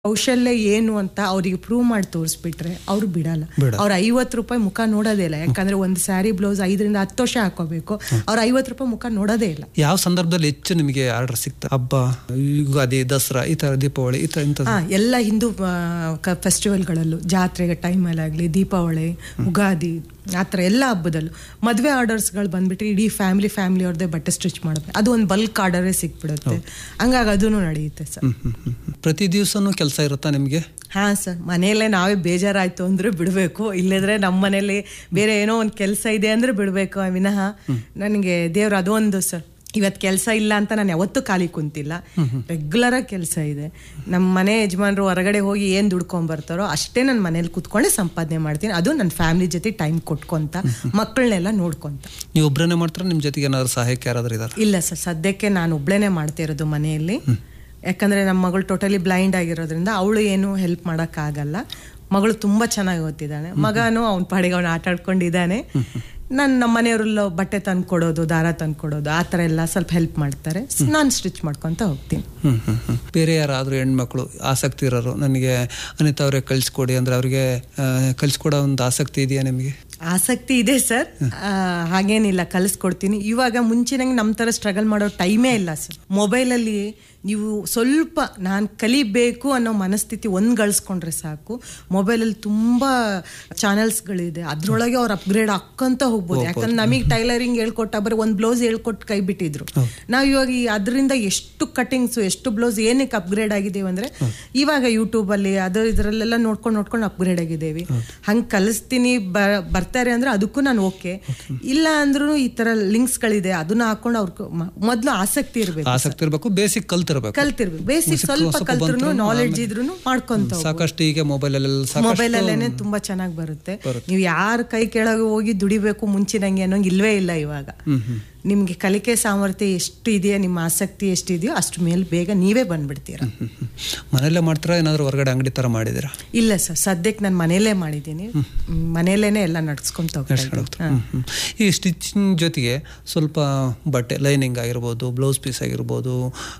ಕೌಶಲ್ಯ ಏನು ಅಂತ ಅವ್ರಿಗೆ ಪ್ರೂವ್ ಮಾಡಿ ತೋರಿಸ್ಬಿಟ್ರೆ ಅವ್ರು ಬಿಡಲ್ಲ ಬಿಡಲ್ಲ. ಅವ್ರ ಐವತ್ತು ರೂಪಾಯಿ ಮುಖ ನೋಡೋದೇ ಇಲ್ಲ ಯಾಕಂದ್ರೆ ಒಂದು ಸ್ಯಾರಿ ಬ್ಲೌಸ್ ಐದರಿಂದ ಹತ್ತು ವರ್ಷ ಹಾಕೋಬೇಕು ಅವ್ರ ಐವತ್ತು ರೂಪಾಯಿ ಮುಖ ನೋಡೋದೇ ಇಲ್ಲ ಯಾವ ಸಂದರ್ಭದಲ್ಲಿ ಹೆಚ್ಚು ನಿಮಗೆ ಆರ್ಡರ್ ಸಿಗ್ತಾ ಹಬ್ಬ ಯುಗಾದಿ ದಸರಾ ಈ ತರ ದೀಪಾವಳಿ ಈ ತರ ಇಂಥದ್ದು ಹಾ ಎಲ್ಲ ಹಿಂದೂ ಫೆಸ್ಟಿವಲ್ಗಳಲ್ಲೂ ಜಾತ್ರೆಗೆ ಟೈಮಲ್ಲಾಗಲಿ ದೀಪಾವಳಿ ಉಗಾದಿ ಆ ಥರ ಎಲ್ಲ ಹಬ್ಬದಲ್ಲೂ ಮದುವೆ ಆರ್ಡರ್ಸ್ಗಳು ಬಂದ್ಬಿಟ್ರೆ ಇಡೀ ಫ್ಯಾಮಿಲಿ ಫ್ಯಾಮಿಲಿ ಅವ್ರದ್ದೇ ಬಟ್ಟೆ ಸ್ಟಿಚ್ ಮಾಡಬೇಕು ಅದು ಒಂದು ಬಲ್ಕ್ ಆರ್ಡರೇ ಸಿಕ್ಬಿಡುತ್ತೆ ಹಂಗಾಗಿ ಅದೂ ನಡೆಯುತ್ತೆ ಸರ್ ಹ್ಮ್, ಹ್ಮ್, ಹ್ಮ್, ಹ್ಮ್. ಪ್ರತಿ ದಿವಸನೂ ಕೆಲಸ ಇರುತ್ತಾ ನಿಮಗೆ ಹಾ ಸರ್ ಮನೆಯಲ್ಲೇ ನಾವೇ ಬೇಜಾರಾಯ್ತು ಅಂದ್ರೆ ಬಿಡಬೇಕು ಇಲ್ಲದ್ರೆ ನಮ್ಮ ಮನೇಲಿ ಬೇರೆ ಏನೋ ಒಂದು ಕೆಲಸ ಇದೆ ಅಂದ್ರೆ ಬಿಡಬೇಕು ವಿನಃ ನನಗೆ ದೇವ್ರು ಅದೊಂದು ಸರ್ ಇವತ್ತು ಕೆಲಸ ಇಲ್ಲ ಅಂತ ನಾನು ಯಾವತ್ತೂ ಖಾಲಿ ಕುಂತಿಲ್ಲ ರೆಗ್ಯುಲರ್ ಆಗಿ ಕೆಲಸ ಇದೆ ನಮ್ಮ ಮನೆ ಯಜಮಾನರು ಹೊರಗಡೆ ಹೋಗಿ ಏನು ದುಡ್ಕೊಂಡ್ ಬರ್ತಾರೋ ಅಷ್ಟೇ ನನ್ನ ಮನೇಲಿ ಕೂತ್ಕೊಂಡೆ ಸಂಪಾದನೆ ಮಾಡ್ತೀನಿ ಅದು ನನ್ನ ಫ್ಯಾಮಿಲಿ ಜೊತೆ ಟೈಮ್ ಕೊಟ್ಕೊಂತ ಮಕ್ಕಳನ್ನೆಲ್ಲ ನೋಡ್ಕೊಂತ ನೀವು ಒಬ್ಬರನ್ನೇ ಮಾಡ್ತಾರೆ ನಿಮ್ಮ ಜೊತೆಗೆ ಏನಾದ್ರು ಸಹಾಯಕ್ಕೆ ಯಾರಾದ್ರೂ ಇದಾರೆ ಇಲ್ಲ ಸರ್ ಸದ್ಯಕ್ಕೆ ನಾನು ಒಬ್ಳೇನೆ ಮಾಡ್ತಿರೋದು ಮನೆಯಲ್ಲಿ ಯಾಕಂದ್ರೆ ನಮ್ಮ ಮಗಳು ಟೋಟಲಿ ಬ್ಲೈಂಡ್ ಆಗಿರೋದ್ರಿಂದ ಅವಳು ಏನು ಹೆಲ್ಪ್ ಮಾಡೋಕ್ಕಾಗಲ್ಲ ಮಗಳು ತುಂಬಾ ಚೆನ್ನಾಗಿ ಓದ್ತಿದ್ದಾಳೆ ಮಗನು ಅವ್ನ ಪಾಡಿಗೆ ಅವನು ಆಟ ಆಡ್ಕೊಂಡಿದ್ದಾನೆ ನಾನು ನಮ್ಮ ಮನೆಯವರೆಲ್ಲ ಬಟ್ಟೆ ತಂದು ಕೊಡೋದು ದಾರ ತಂದು ಕೊಡೋದು ಆ ಥರ ಎಲ್ಲ ಸ್ವಲ್ಪ ಹೆಲ್ಪ್ ಮಾಡ್ತಾರೆ ನಾನು ಸ್ಟಿಚ್ ಮಾಡ್ಕೊತ ಹೋಗ್ತೀನಿ ಹ್ಮ್ ಹ್ಮ್ ಹ್ಮ್. ಬೇರೆ ಯಾರಾದ್ರೂ ಹೆಣ್ಮಕ್ಳು ಆಸಕ್ತಿ ಇರೋರು ನನಗೆ ಅನಿತಾ ಅವರೇ ಕಳಿಸ್ಕೊಡಿ ಅಂದ್ರೆ ಅವ್ರಿಗೆ ಆ, ಕಲಿಸ್ಕೊಡೋ ಒಂದು ಆಸಕ್ತಿ ಇದೆಯಾ ನಿಮಗೆ ಆಸಕ್ತಿ ಇದೆ ಸರ್ ಆ, ಹಾಗೇನಿಲ್ಲ ಕಲಿಸ್ಕೊಡ್ತೀನಿ ಇವಾಗ ಮುಂಚಿನಂಗೆ ನಮ್ಮ ಥರ ಸ್ಟ್ರಗಲ್ ಮಾಡೋ ಟೈಮೇ ಇಲ್ಲ ಸರ್ ಮೊಬೈಲಲ್ಲಿ ನೀವು ಸ್ವಲ್ಪ ನಾನು ಕಲಿಬೇಕು ಅನ್ನೋ ಮನಸ್ಥಿತಿ ಒಂದು ಗಳಿಸ್ಕೊಂಡ್ರೆ ಸಾಕು ಮೊಬೈಲಲ್ಲಿ ತುಂಬ ಚಾನೆಲ್ಸ್ಗಳಿದೆ ಅದರೊಳಗೆ ಅವ್ರು ಅಪ್ಗ್ರೇಡ್ ಹಾಕ್ಕಂತ ಹೋಗ್ಬೋದು ಯಾಕಂದ್ರೆ ನಮಗೆ ಟೈಲರಿಂಗ್ ಹೇಳ್ಕೊಟ್ಟ ಬರೀ ಒಂದು ಬ್ಲೌಸ್ ಹೇಳ್ಕೊಟ್ಟು ಕೈ ಬಿಟ್ಟಿದ್ರು ನಾವು ಇವಾಗ ಈ ಅದರಿಂದ ಎಷ್ಟು ಕಟಿಂಗ್ಸು ಎಷ್ಟು ಬ್ಲೌಸ್ ಏನಕ್ಕೆ ಅಪ್ಗ್ರೇಡ್ ಆಗಿದ್ದೇವೆ ಅಂದ್ರೆ ಇವಾಗ ಯೂಟ್ಯೂಬಲ್ಲಿ ಅದು ಇದರಲ್ಲೆಲ್ಲ ನೋಡ್ಕೊಂಡು ನೋಡ್ಕೊಂಡು ಅಪ್ಗ್ರೇಡ್ ಆಗಿದ್ದೇವೆ ಹಂಗೆ ಕಲಿಸ್ತೀನಿ ಬ- ಬರ್ತಾರೆ ಅಂದ್ರೆ ಅದಕ್ಕೂ ನಾನು ಓಕೆ ಇಲ್ಲ ಅಂದ್ರೂ ಈ ತರ ಲಿಂಕ್ಸ್ಗಳಿದೆ ಅದನ್ನ ಹಾಕೊಂಡು ಅವ್ರ ಮೊದಲು ಆಸಕ್ತಿ ಇರಬೇಕು ಆಸಕ್ತಿ ಇರಬೇಕು ಬೇಸಿಕ್ ಕಲ್ತಿರ್ಬೇಕು ಕಲ್ತಿರ್ಬೇಕು ಬೇಸಿಕ್ ಸ್ವಲ್ಪ ಕಲ್ತ್ರು ನಾಲೆಡ್ಜ್ ಇದ್ರು ಮಾಡ್ಕೊಂತ ಸಾಕಷ್ಟು ಈಗ ಮೊಬೈಲ್ ಅಲ್ಲಿ ಸಾಕಷ್ಟು ಮೊಬೈಲ್ ಅಲ್ಲೇನೆ ತುಂಬಾ ಚೆನ್ನಾಗಿ ಬರುತ್ತೆ ನೀವು ಯಾರ ಕೈ ಕೆಳಗೆ ಹೋಗಿ ದುಡಿಬೇಕು ಮುಂಚಿನಂಗೆ ಅನ್ನೋಂಗೆ ಇಲ್ವೇ ಇಲ್ಲ ಇವಾಗ ನಿಮ್ಗೆ ಕಲಿಕೆ ಸಾಮರ್ಥ್ಯ ಎಷ್ಟು ಇದೆಯಾ ನಿಮ್ಮ ಆಸಕ್ತಿ ಎಷ್ಟಿದೆಯೋ ಅಷ್ಟು ಮೇಲೆ ಬೇಗ ನೀವೇ ಬಂದ್ಬಿಡ್ತೀರಾ ಹ್ಮ್, ಹ್ಮ್. ಮನೆಯಲ್ಲೇ ಮಾಡ್ತೀರಾ ಏನಾದ್ರು ಹೊರಗಡೆ ಅಂಗಡಿ ತರ ಮಾಡಿದಿರಾ ಇಲ್ಲ ಸರ್ ಸದ್ಯಕ್ಕೆ ನಾನು ಮನೆಯಲ್ಲೇ ಮಾಡಿದ್ದೀನಿ ಮ್, ಮನೆಯಲ್ಲೇನೆ ಎಲ್ಲ ನಡ್ಸ್ಕೊಂತ ಹೋಗ್ತಾ ಇದ್ದೀನಿ. ಹಾ. ಹ್ಮ್, ಹ್ಮ್. ಈ ಸ್ಟಿಚಿಂಗ್ ಜೊತೆಗೆ ಸ್ವಲ್ಪ ಬಟ್ಟೆ ಲೈನಿಂಗ್ ಆಗಿರ್ಬೋದು ಬ್ಲೌಸ್ ಪೀಸ್ ಆಗಿರ್ಬೋದು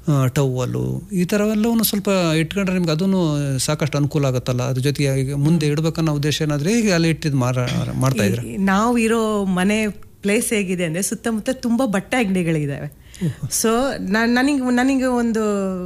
ಟವಲು ಈ ಥರವೆಲ್ಲವನ್ನು ಸ್ವಲ್ಪ ಇಟ್ಕೊಂಡ್ರೆ ನಿಮ್ಗೆ ಅದೂ ಸಾಕಷ್ಟು ಅನುಕೂಲ ಆಗುತ್ತಲ್ಲ ಅದ್ರ ಜೊತೆಗೆ ಈಗ ಮುಂದೆ ಇಡ್ಬೇಕನ್ನೋ ಉದ್ದೇಶ ಏನಾದ್ರೆ ಈಗ ಅಲ್ಲಿ ಇಟ್ಟಿದ್ದು ಮಾರ ಮಾಡ್ತಾ ಇದ್ರೆ ಈ- ನಾವು ಇರೋ ಮನೆ ಪ್ಲೇಸ್ ಹೇಗಿದೆ ಅಂದ್ರೆ ಸುತ್ತಮುತ್ತ ತುಂಬಾ ಬಟ್ಟೆ ಅಂಗಡಿಗಳಿದಾವೆ ಸೊ ನನಗೆ ನನಗೆ ಒಂದು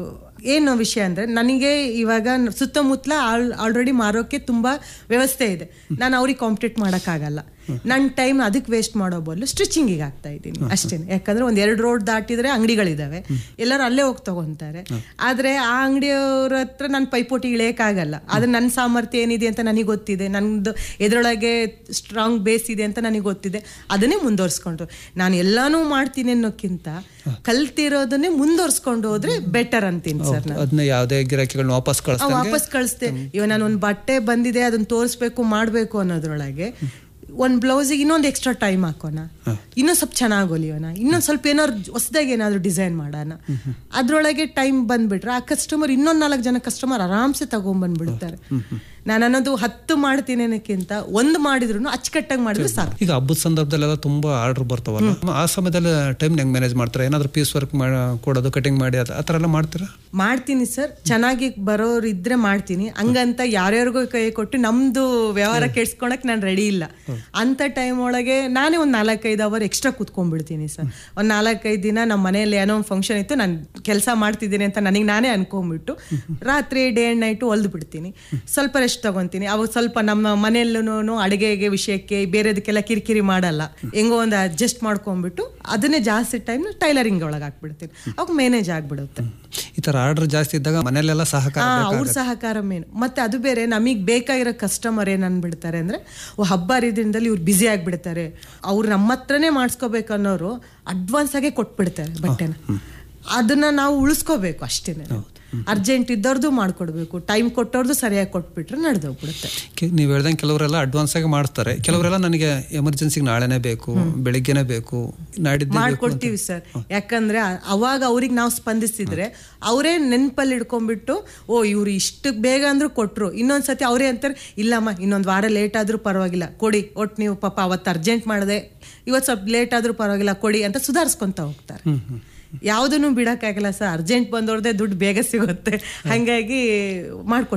ಏನು ವಿಷಯ ಅಂದ್ರೆ ನನಗೆ ಇವಾಗ ಸುತ್ತಮುತ್ತಲ ಆಲ್ರೆಡಿ ಮಾರೋಕೆ ತುಂಬಾ ವ್ಯವಸ್ಥೆ ಇದೆ ನಾನು ಅವ್ರಿಗೆ ಕಾಂಪಿಟೇಟ್ ಮಾಡೋಕ್ಕಾಗಲ್ಲ ನನ್ನ ಟೈಮ್ ಅದಕ್ಕೆ ವೇಸ್ಟ್ ಮಾಡೋ ಬದಲು ಸ್ಟಿಚಿಂಗಿಗೆ ಆಗ್ತಾ ಇದ್ದೀನಿ ಅಷ್ಟೇ ಯಾಕಂದ್ರೆ ಒಂದ್ ಎರಡು ರೋಡ್ ದಾಟಿದ್ರೆ ಅಂಗಡಿಗಳಿದಾವೆ ಎಲ್ಲರೂ ಅಲ್ಲೇ ಹೋಗಿ ತಗೊಂತಾರೆ ಆದ್ರೆ ಆ ಅಂಗಡಿಯವ್ರ ಹತ್ರ ನಾನು ಪೈಪೋಟಿ ಇಳಿಯಕ್ಕಾಗಲ್ಲ ಆದ್ರೆ ನನ್ನ ಸಾಮರ್ಥ್ಯ ಏನಿದೆ ಅಂತ ನನಗೆ ಗೊತ್ತಿದೆ ನಂದು ಎದ್ರೊಳಗೆ ಸ್ಟ್ರಾಂಗ್ ಬೇಸ್ ಇದೆ ಅಂತ ನನಗೆ ಗೊತ್ತಿದೆ ಅದನ್ನೇ ಮುಂದುವರ್ಸ್ಕೊಂಡ್ರು ನಾನು ಎಲ್ಲಾನು ಮಾಡ್ತೀನಿ ಅನ್ನೋಕ್ಕಿಂತ ಕಲ್ತಿರೋದನ್ನೇ ಮುಂದುವರ್ಸ್ಕೊಂಡು ಹೋದ್ರೆ ಬೆಟರ್ ಅಂತೀನಿ ಸರ್ ನಾನು ಅದನ್ನ ಯಾವುದೇ ಗಿರಾಕಿಗಳನ್ನ ವಾಪಸ್ ಆ, ಕಳಿಸ್ದಂಗೆ ವಾಪಸ್ ಕಳಿಸ್ದೆ ಇವಾಗ ನಾನು ಒಂದು ಬಟ್ಟೆ ಬಂದಿದೆ ಅದನ್ನ ತೋರಿಸ್ಬೇಕು ಮಾಡಬೇಕು ಅನ್ನೋದ್ರೊಳಗೆ ಒಂದು ಬ್ಲೌಸಿಗೆ ಇನ್ನೊಂದು ಎಕ್ಸ್ಟ್ರಾ ಟೈಮ್ ಹಾಕೋಣ ಇನ್ನೊಂದು ಸ್ವಲ್ಪ ಚೆನ್ನಾಗಿ ಹೊಲಿಯೋಣ ಇನ್ನೊಂದು ಸ್ವಲ್ಪ ಏನಾದ್ರು ಹೊಸದಾಗಿ ಏನಾದ್ರು ಡಿಸೈನ್ ಮಾಡೋಣ ಅದ್ರೊಳಗೆ ಟೈಮ್ ಬಂದ್ಬಿಟ್ರೆ ಆ ಕಸ್ಟಮರ್ ಇನ್ನೊಂದು ನಾಲ್ಕು ಜನ ಕಸ್ಟಮರ್ ಆರಾಮ್ಸೆ ತಗೊಂಡ್ಬಂದ್ಬಿಡ್ತಾರೆ ನಾನು ಅನ್ನೋದು ಹತ್ತು ಮಾಡ್ತೀನಿ ಅನ್ನೋಕ್ಕಿಂತ ಒಂದು ಮಾಡಿದ್ರು ಅಚ್ಚುಕಟ್ಟಾಗಿ ಮಾಡಿದ್ರೆ ಸಾಕು ಈಗ ಹಬ್ಬದ ಸಂದರ್ಭದಲ್ಲೆಲ್ಲ ತುಂಬಾ ಆರ್ಡರ್ ಬರ್ತಾವಲ್ಲ ಆ ಸಮಯದಲ್ಲಿ ಟೈಮ್ ಹೆಂಗ್ ಮ್ಯಾನೇಜ್ ಮಾಡ್ತಾರೆ ಏನಾದ್ರು ಪೀಸ್ ವರ್ಕ್ ಕೊಡೋದು ಕಟಿಂಗ್ ಮಾಡಿ ಅದು ಆ ಥರ ಎಲ್ಲ ಮಾಡ್ತೀರಾ ಮಾಡ್ತೀನಿ ಸರ್ ಚೆನ್ನಾಗಿ ಬರೋರು ಇದ್ರೆ ಮಾಡ್ತೀನಿ ಹಂಗಂತ ಯಾರ್ಯಾರಿಗೂ ಕೈ ಕೊಟ್ಟು ನಮ್ದು ವ್ಯವಹಾರ ಕೆಡ್ಸ್ಕೊಳಕ್ ನಾನು ರೆಡಿ ಇಲ್ಲ ಅಂತ ಟೈಮ್ ಒಳಗೆ ನಾನೇ ಒಂದು ನಾಲ್ಕೈದು ಅವರ್ ಎಕ್ಸ್ಟ್ರಾ ಕೂತ್ಕೊಂಡ್ಬಿಡ್ತೀನಿ ಸರ್ ಒಂದು ನಾಲ್ಕೈದು ದಿನ ನಮ್ಮ ಮನೆಯಲ್ಲಿ ಏನೋ ಒಂದು ಫಂಕ್ಷನ್ ಇತ್ತು ನಾನು ಕೆಲಸ ಮಾಡ್ತಿದ್ದೀನಿ ಅಂತ ನನಗೆ ನಾನೇ ಅನ್ಕೊಂಡ್ಬಿಟ್ಟು ರಾತ್ರಿ ಡೇ ಅಂಡ್ ನೈಟು ಹೊಲ್ದು ಬಿಡ್ತೀನಿ ಸ್ವಲ್ಪ ರೆಸ್ಟ್ ತಗೊಂತೀನಿ ಅವಾಗ ಸ್ವಲ್ಪ ನಮ್ಮ ಮನೆಯಲ್ಲೂ ಅಡುಗೆಗೆ ವಿಷಯಕ್ಕೆ ಬೇರೆದಕ್ಕೆಲ್ಲ ಕಿರಿಕಿರಿ ಮಾಡಲ್ಲ ಹೆಂಗೋ ಒಂದು ಅಡ್ಜಸ್ಟ್ ಮಾಡ್ಕೊಂಡ್ಬಿಟ್ಟು ಅದನ್ನೇ ಜಾಸ್ತಿ ಟೈಮ್ ಟೈಲರಿಂಗ್ ಒಳಗೆ ಹಾಕ್ಬಿಡ್ತೀನಿ ಅವಾಗ ಮ್ಯಾನೇಜ್ ಆಗ್ಬಿಡುತ್ತೆ ಈ ತರ ಆರ್ಡರ್ ಜಾಸ್ತಿ ಇದ್ದಾಗ ಮನೆಯಲ್ಲೆಲ್ಲ ಸಹಕಾರ ಆ, ಬೇಕಾಗುತ್ತೆ. ಅವ್ರ ಸಹಕಾರ ಮೇನು ಮತ್ತೆ ಅದು ಬೇರೆ ನಮಗೆ ಬೇಕಾಗಿರೋ ಕಸ್ಟಮರ್ ಏನ್ ಅನ್ಬಿಡ್ತಾರೆ ಅಂದ್ರೆ ಓ ಹಬ್ಬ ಹರಿದಿನದಲ್ಲಿ ಇವ್ರು ಬ್ಯುಸಿ ಆಗ್ಬಿಡ್ತಾರೆ ಅವ್ರು ನಮ್ಮ ಹತ್ರನೇ ಮಾಡಿಸ್ಕೋಬೇಕು ಅನ್ನೋರು ಅಡ್ವಾನ್ಸ್ ಆಗೇ ಕೊಟ್ಬಿಡ್ತಾರೆ ಬಟ್ಟೆನ ಅದನ್ನ ನಾವು ಉಳಿಸ್ಕೋಬೇಕು ಅಷ್ಟೇನೆ ಅರ್ಜೆಂಟ್ ಇದ್ದವ್ರದ್ದು ಮಾಡ್ಕೊಡ್ಬೇಕು ಟೈಮ್ ಕೊಟ್ಟವ್ರದ್ದು ಸರಿಯಾಗಿ ಕೊಟ್ಬಿಟ್ರೆ ನಡೆದೋಗ್ಬಿಡುತ್ತೆ ಕೆ- ನೀವ್ ಹೇಳ್ದಂಗೆ ಕೆಲವರೆಲ್ಲ ಅಡ್ವಾನ್ಸ್ ಆಗಿ ಮಾಡ್ತಾರೆ ಕೆಲವರೆಲ್ಲ ನನಗೆ ಎಮರ್ಜೆನ್ಸಿಗೆ ನಾಳೆನೇ ಬೇಕು ಬೆಳಿಗ್ಗೆನೆ ಬೇಕು ನಾಡಿದ್ದೇ ಬೇಕು ಮಾಡ್ಕೊಡ್ತೀವಿ ಸರ್ ಯಾಕಂದ್ರೆ ಆ- ಅವಾಗ ಅವ್ರಿಗೆ ನಾವು ಸ್ಪಂದಿಸಿದ್ರೆ ಅವರೇ ನೆನ್ಪಲ್ಲಿ ಇಟ್ಕೊಂಡ್ಬಿಟ್ಟು ಓ ಇವ್ರು ಇಷ್ಟು ಬೇಗ ಅಂದ್ರೂ ಕೊಟ್ರು ಇನ್ನೊಂದ್ಸತಿ ಅವರೇ ಅಂತಾರೆ ಇಲ್ಲಮ್ಮ ಇನ್ನೊಂದು ವಾರ ಲೇಟ್ ಆದ್ರೂ ಪರವಾಗಿಲ್ಲ ಕೊಡಿ ಒಟ್ಟು ನೀವು ಪಾಪ ಅವತ್ತು ಅರ್ಜೆಂಟ್ ಮಾಡಿದೆ ಇವತ್ತು ಸ್ವಲ್ಪ ಲೇಟ್ ಆದ್ರೂ ಪರವಾಗಿಲ್ಲ ಕೊಡಿ ಅಂತ ಸುಧಾರಿಸ್ಕೊಂತ ಹೋಗ್ತಾರೆ ಯಾವುದನ್ನು ಬಿಡಕ್ಕಾಗಲ್ಲ ಸರ್ ಅರ್ಜೆಂಟ್ ಬಂದವ್ರದೇ ದುಡ್ಡು ಬೇಗ ಸಿಗುತ್ತೆ ಹಾಗಾಗಿ ಮಾಡ್ಕೊಡ್ತೀವಿ